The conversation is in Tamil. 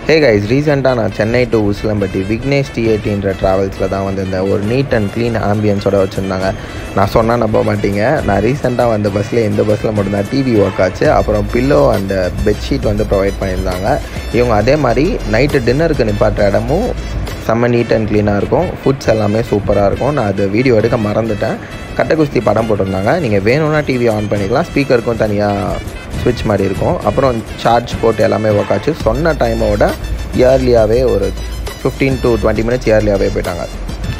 ஹே கைஸ் ரீசெண்டாக நான் சென்னை டு உசிலம்பட்டி விக்னேஷ் டிஏடின்ற ட்ராவல்ஸில் தான் வந்திருந்தேன் ஒரு நீட் அண்ட் க்ளீன் ஆம்பியன்ஸோட வச்சுருந்தாங்க நான் சொன்னால் நம்ப மாட்டீங்க நான் ரீசெண்டாக வந்த பஸ்ஸில் இந்த பஸ்ஸில் மட்டும்தான் டிவி ஒர்க் ஆச்சு அப்புறம் பில்லோ அண்ட் பெட்ஷீட் வந்து ப்ரொவைட் பண்ணியிருந்தாங்க இவங்க அதே மாதிரி நைட்டு டின்னருக்கு நிப்பாட்டுற இடமும் செம்ம நீட் அண்ட் க்ளீனாக இருக்கும் ஃபுட்ஸ் எல்லாமே சூப்பராக இருக்கும் நான் அது வீடியோ எடுக்க மறந்துட்டேன் கட்டக்குஸ்தி படம் போட்டிருந்தாங்க நீங்கள் வேணும்னா டிவி ஆன் பண்ணிக்கலாம் ஸ்பீக்கருக்கும் தனியாக ஸ்விட்ச் மாதிரி இருக்கும் அப்புறம் சார்ஜ் போட்டு எல்லாமே ஒர்க் ஆச்சு சொன்ன டைமோட இயர்லியாகவே ஒரு ஃபிஃப்டீன் டு டுவெண்ட்டி மினிட்ஸ் இயர்லியாகவே போயிட்டாங்க